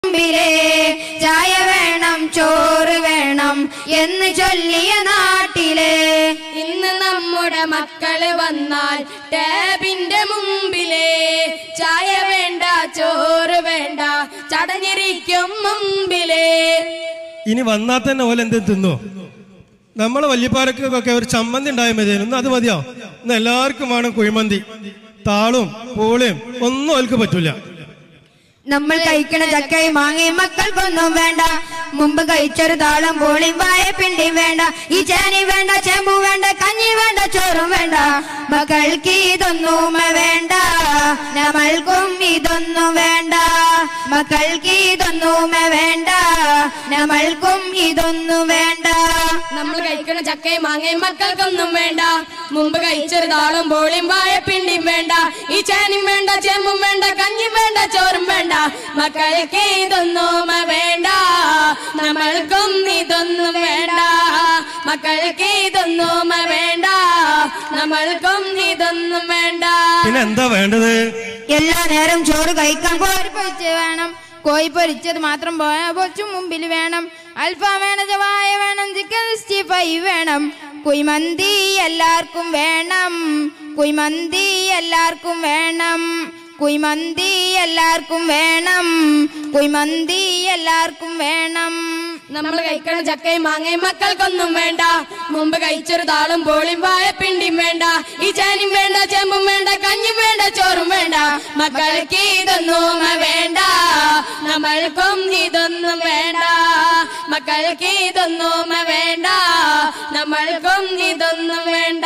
മുമ്പിലേ ചായ വേണം ചോറ് വേണം എന്ന് ചൊല്ലിയ നാട്ടിലെ ഇന്ന് നമ്മുടെ മക്കള് വന്നാൽ ടാബിന്റെ മുമ്പിലേ ചായ വേണ്ട ചോറ് വേണ്ട ചടഞ്ഞിരിക്കും മുമ്പിലേ ഇനി വന്നാൽ തന്നെ ഓല എന്ത് തിന്നോ നമ്മളെ വല്യപ്പാരക്കൊക്കെ ഒരു ചമ്മന്തി ഉണ്ടായാൽ മതിയായിരുന്നു ഇന്ന് അത് മതിയോ ഇന്ന് എല്ലാവർക്കും വേണം കുഴിമന്തി താളും പൂളിയും ഒന്നും അവർക്ക് പറ്റൂല നമ്മൾ കഴിക്കണ ചക്കയും മാങ്ങയും മക്കൾക്കൊന്നും വേണ്ട മുമ്പ് കഴിച്ചൊരു താളം പോളിയും വാഴപ്പിണ്ടിയും വേണ്ട ഈ ചേനി വേണ്ട ചെമ്പു വേണ്ട കഞ്ഞി വേണ്ട ചോറും വേണ്ട മക്കൾക്ക് ഇതൊന്നും വേണ്ട നമ്മൾക്കും ഇതൊന്നും വേണ്ട മക്കൾക്ക് ഇതൊന്നും വേണ്ട നമ്മൾക്കും ഇതൊന്നും വേണ്ട നമ്മൾ കഴിക്കണ ചക്കയും മാങ്ങയും മക്കൾക്കൊന്നും വേണ്ട മുമ്പ് കഴിച്ചൊരു താളും പോളിയും വാഴപ്പിണ്ടിയും വേണ്ട ഈ ചേനയും വേണ്ട ചെമ്പും വേണ്ട കഞ്ഞിയും വേണ്ട ചോറും വേണ്ട മക്കൾക്ക് ഇതൊന്നും വേണ്ട നമ്മൾക്കും ഇതൊന്നും വേണ്ട മക്കൾക്ക് ഇതൊന്നും വേണ്ട നമ്മൾക്കും ഇതൊന്നും വേണ്ട പിന്നെ എന്താ വേണ്ടത് എല്ലാ നേരം ചോറ് കഴിക്കാൻ കോരി പൊരിച്ച് വേണം കോഴി പൊരിച്ചത് മാത്രം പോയാ പൊച്ചു മുമ്പിൽ വേണം അൽഫാം വേണം ചവായ വേണം ചിക്കൻ സിക്സ്റ്റി ഫൈവ് വേണം കുയ്മന്തി എല്ലാവർക്കും വേണം കുയ്മന്തി എല്ലാവർക്കും വേണം കുയ്മന്തി എല്ലാവർക്കും വേണം കുയ്മന്തി എല്ലാവർക്കും വേണം നമ്മൾ കഴിക്കണ ചക്കയും മാങ്ങയും മക്കൾക്കൊന്നും വേണ്ട മുമ്പ് കഴിച്ചൊരു താളും പോളിയും വാഴപ്പിണ്ടിയും വേണ്ട ഈ ചേനയും വേണ്ട ചെമ്പും വേണ്ട കഞ്ഞിയും വേണ്ട ചോറും വേണ്ട മക്കൾക്ക് ഇതൊന്നും വേണ്ട നമ്മൾക്കും ഇതൊന്നും വേണ്ട മക്കൾക്ക് ഇതൊന്നും വേണ്ട നമ്മൾക്കും ഇതൊന്നും വേണ്ട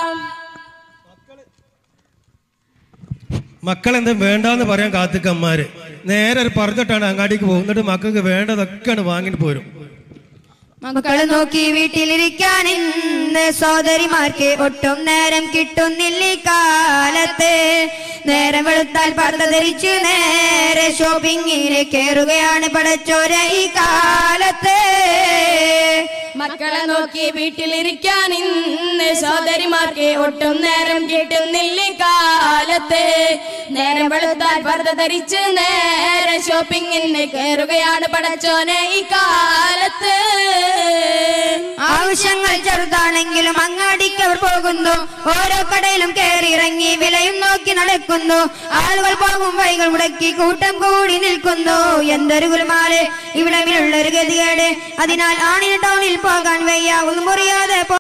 മക്കൾ എന്താ വേണ്ടാന്ന് പറയാൻ കാത്തിക്കന്മാര് നേരെ ഒരു പറഞ്ഞിട്ടാണ് അങ്ങാടിക്ക് പോകും എന്നിട്ട് മക്കൾക്ക് വേണ്ടതൊക്കെയാണ് വാങ്ങിട്ട് പോരും മക്കളെ നോക്കി വീട്ടിലിരിക്കാൻ ഇന്ന് സോദരിമാർക്ക് ഒട്ടും നേരം കിട്ടുന്നില്ല ഈ കാലത്ത് നേരം വെളുത്താൽ പർദ്ദ ധരിച്ച് നേരെ ഷോപ്പിങ്ങിന് കയറുകയാണ് പടച്ചോര ഈ കാലത്ത് മക്കളെ നോക്കി വീട്ടിലിരിക്കാൻ ഇന്ന് സഹോദരിമാർക്ക് ഒട്ടും നേരം കിട്ടുന്നില്ല ഈ കാലത്ത് നേരം വെളുത്താൽ പർദ്ദ ധരിച്ച് നേരെ ഷോപ്പിങ്ങിന് കയറുകയാണ് പടച്ചോനെ ഈ കാലത്ത് ആവശ്യങ്ങൾ ചെറുതാണെങ്കിലും അങ്ങാടിക്ക് അവർ പോകുന്നു ഓരോ കടയിലും കയറി ഇറങ്ങി വിലയും നോക്കി നടക്കുന്നു ആളുകൾ പോകും വഴികൾ മുടക്കി കൂട്ടം കൂടി നിൽക്കുന്നു എന്തൊരു ഗുരുമാല് ഇവിടെ ഒരു ഗതികേട് അതിനാൽ ആണിന് ടൗണിൽ പോകാൻ വയ്യ മുറിയാതെ